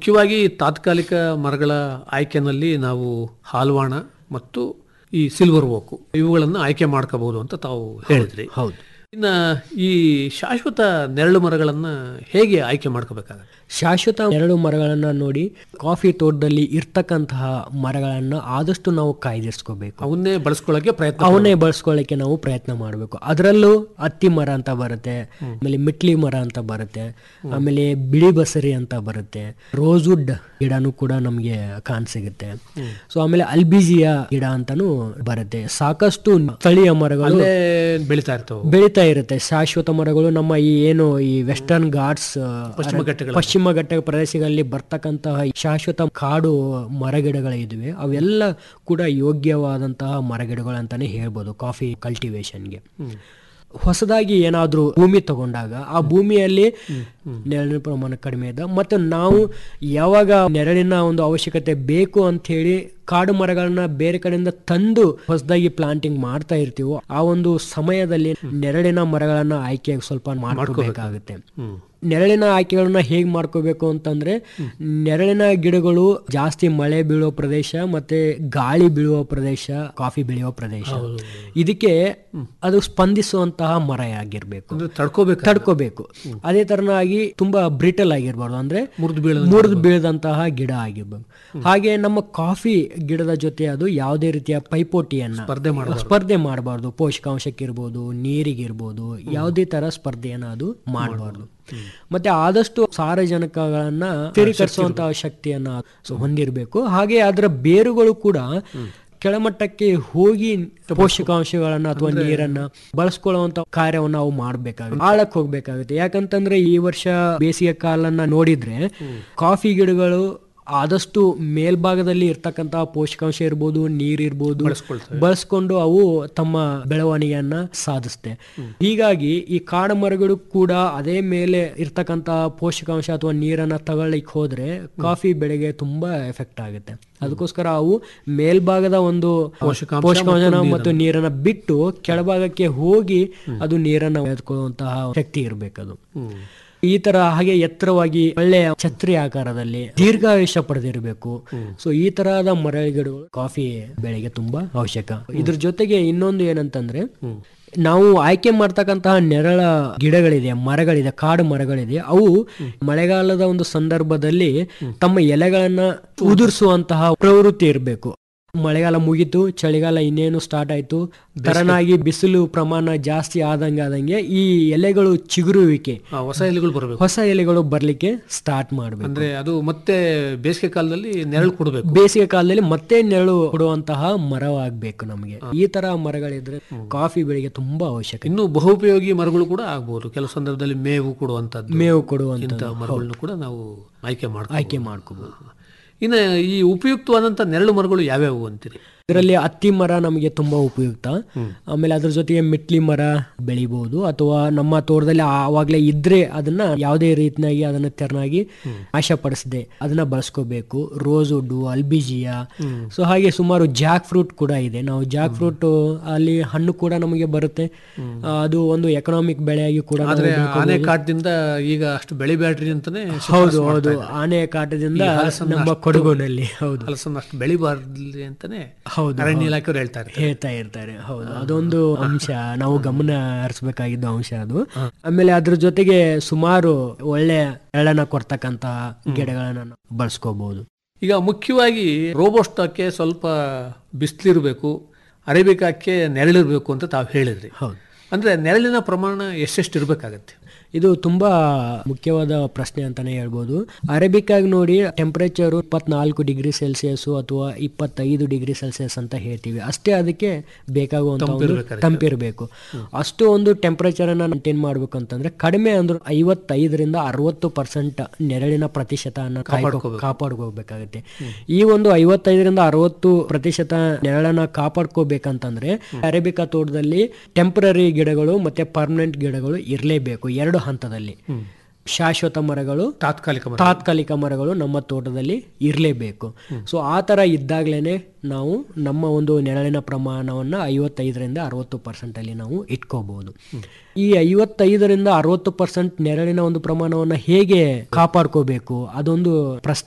ಮುಖ್ಯವಾಗಿ ತಾತ್ಕಾಲಿಕ ಮರಗಳ ಆಯ್ಕೆನಲ್ಲಿ ನಾವು ಹಾಲ್ವಾಣ ಮತ್ತು ಈ ಸಿಲ್ವರ್ ಓಕು ಇವುಗಳನ್ನು ಆಯ್ಕೆ ಮಾಡ್ಕೋಬಹುದು ಅಂತ ತಾವು ಹೇಳಿದ್ರಿ ಹೌದು ಇನ್ನ ಈ ಶಾಶ್ವತ ನೆರಳು ಮರಗಳನ್ನ ಹೇಗೆ ಆಯ್ಕೆ ಮಾಡ್ಕೋಬೇಕಾಗತ್ತೆ ಶಾಶ್ವತ ನೆರಳು ಮರಗಳನ್ನ ನೋಡಿ ಕಾಫಿ ತೋಟದಲ್ಲಿ ಇರ್ತಕ್ಕಂತಹ ಮರಗಳನ್ನ ಆದಷ್ಟು ನಾವು ಕಾಯ್ದಿರಿಸ್ಕೋಬೇಕು ಅವನ್ನೇ ಬಳಸ್ಕೊಳ್ಳೋಕೆ ಪ್ರಯತ್ನ ಅವನ್ನೇ ಬಳಸ್ಕೊಳ್ಳಿಕ್ಕೆ ನಾವು ಪ್ರಯತ್ನ ಮಾಡಬೇಕು ಅದರಲ್ಲೂ ಹತ್ತಿ ಮರ ಅಂತ ಬರುತ್ತೆ ಆಮೇಲೆ ಮಿಟ್ಲಿ ಮರ ಅಂತ ಬರುತ್ತೆ ಆಮೇಲೆ ಬಿಳಿ ಬಸರಿ ಅಂತ ಬರುತ್ತೆ ರೋಸ್ವುಡ್ ಗಿಡನೂ ಕೂಡ ನಮಗೆ ಕಾಣ್ ಸಿಗುತ್ತೆ ಸೊ ಆಮೇಲೆ ಅಲ್ಬಿಜಿಯಾ ಗಿಡ ಅಂತಾನು ಬರುತ್ತೆ ಸಾಕಷ್ಟು ಸ್ಥಳೀಯ ಮರಗಳು ಅಲ್ಲೇ ಬೆಳಿತಾ ಇರ್ತವೆ ಬೆಳೀತಾ ಇರುತ್ತೆ ಶಾಶ್ವತ ಮರಗಳು ನಮ್ಮ ಈ ಏನು ಈ ವೆಸ್ಟರ್ನ್ ಘಾಟ್ಸ್ ಪಶ್ಚಿಮ ಘಟ್ಟಗಳ ಪಶ್ಚಿಮ ಘಟ್ಟ ಪ್ರದೇಶಗಳಲ್ಲಿ ಬರ್ತಕ್ಕಂತಹ ಈ ಶಾಶ್ವತ ಕಾಡು ಮರಗಿಡಗಳಿವೆ ಅವೆಲ್ಲ ಕೂಡ ಯೋಗ್ಯವಾದಂತಹ ಮರಗಿಡಗಳು ಅಂತಾನೆ ಹೇಳ್ಬೋದು ಕಾಫಿ ಕಲ್ಟಿವೇಶನ್ಗೆ ಹೊಸದಾಗಿ ಏನಾದ್ರೂ ಭೂಮಿ ತಗೊಂಡಾಗ ಆ ಭೂಮಿಯಲ್ಲಿ ನೆರಳಿನ ಪ್ರಮಾಣ ಕಡಿಮೆ ಇದೆ ಮತ್ತು ನಾವು ಯಾವಾಗ ನೆರಳಿನ ಒಂದು ಅವಶ್ಯಕತೆ ಬೇಕು ಅಂತ ಹೇಳಿ ಕಾಡು ಮರಗಳನ್ನ ಬೇರೆ ಕಡೆಯಿಂದ ತಂದು ಹೊಸದಾಗಿ ಪ್ಲಾಂಟಿಂಗ್ ಮಾಡ್ತಾ ಇರ್ತೀವೋ ಆ ಒಂದು ಸಮಯದಲ್ಲಿ ನೆರಳಿನ ಮರಗಳನ್ನ ಆಯ್ಕೆ ಸ್ವಲ್ಪ ಮಾಡ್ಕೋಬೇಕಾಗುತ್ತೆ ಹ್ಮ್ ನೆರಳಿನ ಆಯ್ಕೆಗಳನ್ನ ಹೇಗ್ ಮಾಡ್ಕೋಬೇಕು ಅಂತಂದ್ರೆ ನೆರಳಿನ ಗಿಡಗಳು ಜಾಸ್ತಿ ಮಳೆ ಬೀಳೋ ಪ್ರದೇಶ ಮತ್ತೆ ಗಾಳಿ ಬೀಳುವ ಪ್ರದೇಶ ಕಾಫಿ ಬೆಳೆಯುವ ಪ್ರದೇಶ ಇದಕ್ಕೆ ಅದು ಸ್ಪಂದಿಸುವಂತಹ ಮರ ಆಗಿರ್ಬೇಕು ಅಂದ್ರೆ ತಡ್ಕೋಬೇಕು ತಡ್ಕೋಬೇಕು ಅದೇ ತರನಾಗಿ ತುಂಬಾ ಬ್ರಿಟಲ್ ಆಗಿರ್ಬಾರ್ದು ಅಂದ್ರೆ ಮುರಿದು ಬೀಳ ಮುರಿದು ಬೀಳದಂತಹ ಗಿಡ ಆಗಿರ್ಬೇಕು ಹಾಗೆ ನಮ್ಮ ಕಾಫಿ ಗಿಡದ ಜೊತೆ ಅದು ಯಾವುದೇ ರೀತಿಯ ಪೈಪೋಟಿಯನ್ನ ಸ್ಪರ್ಧೆ ಮಾಡ ಸ್ಪರ್ಧೆ ಮಾಡಬಾರ್ದು ಪೋಷಕಾಂಶಕ್ಕಿರ್ಬೋದು ನೀರಿಗಿರ್ಬೋದು ಯಾವುದೇ ತರ ಸ್ಪರ್ಧೆಯನ್ನ ಅದು ಮಾಡಬಾರ್ದು ಮತ್ತೆ ಆದಷ್ಟು ಸಾರಜನಕಗಳನ್ನ ಸ್ಥಿರೀಕರಿಸುವಂತಹ ಶಕ್ತಿಯನ್ನ ಸೊ ಹೊಂದಿರಬೇಕು ಹಾಗೆ ಅದರ ಬೇರುಗಳು ಕೂಡ ಕೆಳಮಟ್ಟಕ್ಕೆ ಹೋಗಿ ಪೋಷಕಾಂಶಗಳನ್ನ ಅಥವಾ ನೀರನ್ನ ಬಳಸ್ಕೊಳ್ಳುವಂತ ಕಾರ್ಯವನ್ನ ನಾವು ಮಾಡ್ಬೇಕಾಗುತ್ತೆ ಆಳಕ್ ಹೋಗ್ಬೇಕಾಗುತ್ತೆ ಯಾಕಂತಂದ್ರೆ ಈ ವರ್ಷ ಬೇಸಿಗೆ ಕಾಲನ್ನ ನೋಡಿದ್ರೆ ಕಾಫಿ ಗಿಡಗಳು ಆದಷ್ಟು ಮೇಲ್ಭಾಗದಲ್ಲಿ ಇರ್ತಕ್ಕಂತಹ ಪೋಷಕಾಂಶ ಇರ್ಬೋದು ನೀರಿರ್ಬೋದು ಬಳಸ್ಕೊಂಡು ಅವು ತಮ್ಮ ಬೆಳವಣಿಗೆಯನ್ನ ಸಾಧಿಸುತ್ತೆ ಹೀಗಾಗಿ ಈ ಕಾಡು ಮರಗಳು ಕೂಡ ಅದೇ ಮೇಲೆ ಇರ್ತಕ್ಕಂತಹ ಪೋಷಕಾಂಶ ಅಥವಾ ನೀರನ್ನ ತಗೊಳ್ಳಿಕ್ ಹೋದ್ರೆ ಕಾಫಿ ಬೆಳೆಗೆ ತುಂಬಾ ಎಫೆಕ್ಟ್ ಆಗುತ್ತೆ ಅದಕ್ಕೋಸ್ಕರ ಅವು ಮೇಲ್ಭಾಗದ ಒಂದು ಪೋಷಕಾಂಶ ಪೋಷಕಾಂಶ ಮತ್ತು ನೀರನ್ನ ಬಿಟ್ಟು ಕೆಳಭಾಗಕ್ಕೆ ಹೋಗಿ ಅದು ನೀರನ್ನ ಎತ್ಕೊಳ್ಳುವಂತಹ ಶಕ್ತಿ ಇರ್ಬೇಕದು ಹ್ಮ್ ಈ ತರ ಹಾಗೆ ಎತ್ತರವಾಗಿ ಒಳ್ಳೆಯ ಛತ್ರಿ ಆಕಾರದಲ್ಲಿ ದೀರ್ಘಾಯುಷ್ಯ ಪಡೆದಿರಬೇಕು ಸೊ ಈ ತರಹದ ಮರಗಿಡಗಳು ಕಾಫಿ ಬೆಳೆಗೆ ತುಂಬಾ ಅವಶ್ಯಕ ಇದ್ರ ಜೊತೆಗೆ ಇನ್ನೊಂದು ಏನಂತಂದ್ರೆ ನಾವು ಆಯ್ಕೆ ಮಾಡ್ತಕ್ಕಂತಹ ನೆರಳ ಗಿಡಗಳಿದೆ ಮರಗಳಿದೆ ಕಾಡು ಮರಗಳಿದೆ ಅವು ಮಳೆಗಾಲದ ಒಂದು ಸಂದರ್ಭದಲ್ಲಿ ತಮ್ಮ ಎಲೆಗಳನ್ನ ಉದುರಿಸುವಂತಹ ಪ್ರವೃತ್ತಿ ಇರಬೇಕು ಮಳೆಗಾಲ ಮುಗೀತು ಚಳಿಗಾಲ ಇನ್ನೇನು ಸ್ಟಾರ್ಟ್ ಆಯ್ತು ತರನಾಗಿ ಬಿಸಿಲು ಪ್ರಮಾಣ ಜಾಸ್ತಿ ಆದಂಗೆ ಆದಂಗೆ ಈ ಎಲೆಗಳು ಚಿಗುರುವಿಕೆ ಆ, ಹೊಸ ಎಲೆಗಳು ಬರಬೇಕು ಹೊಸ ಎಲೆಗಳು ಬರ್ಲಿಕ್ಕೆ ಸ್ಟಾರ್ಟ್ ಮಾಡ್ಬೇಕು ಅಂದ್ರೆ ಅದು ಮತ್ತೆ ಬೇಸಿಗೆ ಕಾಲದಲ್ಲಿ ನೆರಳು ಕೊಡಬೇಕು ಬೇಸಿಗೆ ಕಾಲದಲ್ಲಿ ಮತ್ತೆ ನೆರಳು ಕೊಡುವಂತಹ ಮರವಾಗಬೇಕು ನಮಗೆ ಈ ತರ ಮರಗಳಿದ್ರೆ ಕಾಫಿ ಬೆಳೆಗೆ ತುಂಬಾ ಅವಶ್ಯಕ ಇನ್ನು ಬಹುಪಯೋಗಿ ಮರಗಳು ಕೂಡ ಆಗ್ಬಹುದು ಕೆಲವು ಸಂದರ್ಭದಲ್ಲಿ ಮೇವು ಕೊಡುವಂತದ್ದು ಮೇವು ಕೊಡುವಂತ ಇಂಥ ಮರಗಳನ್ನು ಕೂಡ ನಾವು ಆಯ್ಕೆ ಮಾಡ್ಕೊ ಆಯ್ಕೆ ಮಾಡ್ಕೋಬಹುದು ಇನ್ನು ಈ ಉಪಯುಕ್ತವಾದಂತ ನೆರಳು ಮರಗಳು ಯಾವ್ಯಾವು ಅಂತೀರಿ ಇದರಲ್ಲಿ ಹತ್ತಿ ಮರ ನಮಗೆ ತುಂಬಾ ಉಪಯುಕ್ತ ಆಮೇಲೆ ಅದ್ರ ಜೊತೆಗೆ ಮಿಟ್ಲಿ ಮರ ಬೆಳಿಬಹುದು ಅಥವಾ ನಮ್ಮ ತೋಟದಲ್ಲಿ ಆವಾಗಲೇ ಇದ್ರೆ ಅದನ್ನ ಯಾವುದೇ ರೀತಿಯಾಗಿ ಅದನ್ನ ತೆರನಾಗಿ ನಾಶಪಡಿಸದೆ ಅದನ್ನ ಬಳಸ್ಕೋಬೇಕು ರೋಸ್ ವುಡ್ ಅಲ್ಬಿಜಿಯಾ ಸೊ ಹಾಗೆ ಸುಮಾರು ಜಾಕ್ ಫ್ರೂಟ್ ಕೂಡ ಇದೆ ನಾವು ಜಾಕ್ ಫ್ರೂಟ್ ಅಲ್ಲಿ ಹಣ್ಣು ಕೂಡ ನಮಗೆ ಬರುತ್ತೆ ಆ, ಅದು ಒಂದು ಎಕನಾಮಿಕ್ ಬೆಳೆಯಾಗಿ ಕೂಡ ನಾವು ಆದ್ರೆ ಆನೆ ಕಾಟದಿಂದ ಈಗ ಅಷ್ಟು ಬೆಳಿಬ್ಯಾಡ್ರಿ ಅಂತಾನೆ ಹೌದು ಹೌದು ಆನೆ ಕಾಟದಿಂದ ನಮ್ಮ ಕೊಡಗುನಲ್ಲಿ ಹೌದು ಹಲಸನ್ನ ಅಷ್ಟು ಬೆಳಿಬಾರ್ದು ಅಂತಾನೆ ಹೌದು ಅರಣ್ಯ ಇಲಾಖೆಯವರು ಹೇಳ್ತಾ ಇರ್ತಾರೆ ಹೇಳ್ತಾ ಇರ್ತಾರೆ ಹೌದು ಅದೊಂದು ಅಂಶ ನಾವು ಗಮನ ಹರಿಸಬೇಕಾಗಿದ್ದ ಅಂಶ ಅದು ಆಮೇಲೆ ಅದ್ರ ಜೊತೆಗೆ ಸುಮಾರು ಒಳ್ಳೆ ಎಳನ ಕೊಡ್ತಕ್ಕಂತಹ ಗಿಡಗಳನ್ನ ನಾವು ಬಳಸ್ಕೋಬಹುದು ಈಗ ಮುಖ್ಯವಾಗಿ ರೋಬೋಸ್ಟಾಕ್ಕೆ ಸ್ವಲ್ಪ ಬಿಸಿಲಿರಬೇಕು ಅರೇಬಿಕಾಕ್ಕೆ ನೆರಳಿರ್ಬೇಕು ಅಂತ ತಾವು ಹೇಳಿದ್ರಿ ಹೌದು ಅಂದ್ರೆ ನೆರಳಿನ ಪ್ರಮಾಣ ಎಷ್ಟೆಷ್ಟು ಇರಬೇಕಾಗತ್ತೆ ಇದು ತುಂಬಾ ಮುಖ್ಯವಾದ ಪ್ರಶ್ನೆ ಅಂತಾನೆ ಹೇಳ್ಬೋದು ಅರೇಬಿಕ್ ಆಗಿ ನೋಡಿ ಟೆಂಪರೇಚರ್ ಇಪ್ಪತ್ನಾಲ್ಕು ಡಿಗ್ರಿ ಸೆಲ್ಸಿಯಸ್ ಅಥವಾ ಇಪ್ಪತ್ತೈದು ಡಿಗ್ರಿ ಸೆಲ್ಸಿಯಸ್ ಅಂತ ಹೇಳ್ತೀವಿ ಅಷ್ಟೇ ಅದಕ್ಕೆ ಬೇಕಾಗುವಂತ ಒಂದು ತಂಪಿರಬೇಕು ಅಷ್ಟು ಒಂದು ಟೆಂಪರೇಚರ್ ಅನ್ನ ಮೇಂಟೈನ್ ಮಾಡ್ಬೇಕು ಅಂತಂದ್ರೆ ಕಡಿಮೆ ಅಂದ್ರೆ ಐವತ್ತೈದರಿಂದ ಅರವತ್ತು ಪರ್ಸೆಂಟ್ ನೆರಳಿನ ಪ್ರತಿಶತ ಕಾಪಾಡ್ಕೋಬೇಕಾಗುತ್ತೆ ಈ ಒಂದು ಐವತ್ತೈದರಿಂದ ಅರವತ್ತು ಪ್ರತಿಶತ ನೆರಳನ್ನ ಕಾಪಾಡ್ಕೋಬೇಕಂತಂದ್ರೆ ಅರೇಬಿಕಾ ತೋಟದಲ್ಲಿ ಟೆಂಪರರಿ ಗಿಡಗಳು ಮತ್ತೆ ಪರ್ಮನೆಂಟ್ ಗಿಡಗಳು ಇರಲೇಬೇಕು ಎರಡು ಹಂತದಲ್ಲಿ ಶಾಶ್ವತ ಮರಗಳು ತಾತ್ಕಾಲಿಕ ಮರ ತಾತ್ಕಾಲಿಕ ಮರಗಳು ನಮ್ಮ ತೋಟದಲ್ಲಿ ಇರಲೇಬೇಕು ಸೊ ಆ ಥರ ಇದ್ದಾಗಲೇ ನಾವು ನಮ್ಮ ಒಂದು ನೆರಳಿನ ಪ್ರಮಾಣವನ್ನು ಐವತ್ತೈದರಿಂದ ಅರವತ್ತು ಪರ್ಸೆಂಟಲ್ಲಿ ನಾವು ಇಟ್ಕೋಬಹುದು ಈ ಐವತ್ತೈದರಿಂದ ಅರವತ್ತು ಪರ್ಸೆಂಟ್ ನೆರಳಿನ ಒಂದು ಪ್ರಮಾಣವನ್ನು ಹೇಗೆ ಕಾಪಾಡ್ಕೋಬೇಕು ಅದೊಂದು ಪ್ರಶ್ನೆ